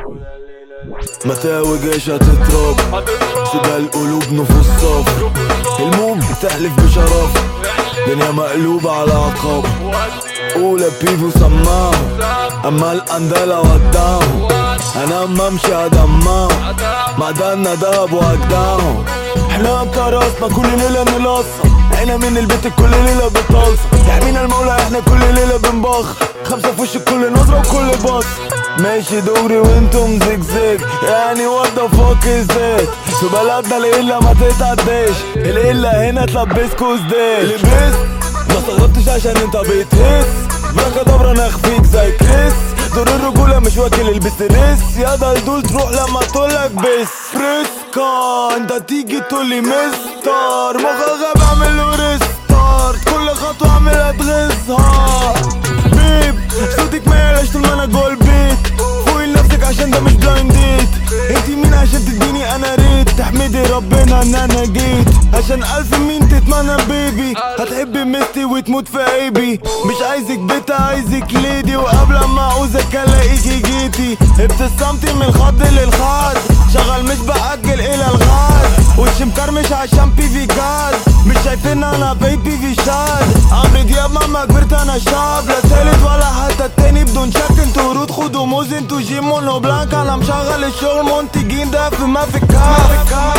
متاوي جيش هتضرب سيبها القلوب نفوس صف الموج بتحلف بشرف دنيا مقلوبة على عقاب أولى بيفو سماهم أما الأندلة وداهم أنا أما أمشي هدماهم معدنا دهب وهداهم احنا بكراسنا كل ليلة نلصم احنا من البيت كل ليلة بتلصم يحمينا المولى احنا كل ليلة بنبخ خمسة في وش كل نظرة وكل بص ماشي دغري وانتم زجزاج يعني وات ذا فاك ازاي في بلدنا القلة ما تتعداش القلة هنا تلبسكوا ازاي لبست ما استغربتش عشان انت بتهس بركة انا اخفيك زي كريس دور الرجولة مش واكل البستريس يا دلدول تروح لما تقولك بس فريسكا انت تيجي تقولي مستر مخ غاب اعمل له ريستارت كل خطوة اعملها تغيظها بيب صوتك ما يعلاش طول ما انا جوه البيت فوقي لنفسك عشان ده مش بلايند ديت انتي مين عشان تديني انا ريت تحمدي ربنا ان انا جيت عشان الف مين تتمنى بيبي هتحبي مستي وتموت في عيبي مش عايزك بيت عايزك ليدي وقبل ما اعوزك الاقيكي جيتي ابتسامتي من الخد للخد شغال مش باجل الى الغد وش مكرمش عشان بي في جاد مش شايفين انا بيبي في شاد عمرو دياب مهما كبرت انا شاب لا تالت ولا حتى التاني بدون شك انتوا ورود خدوا موز انتوا جيم مونو بلانك انا مشغل الشغل منتجين ده في ما في الكاف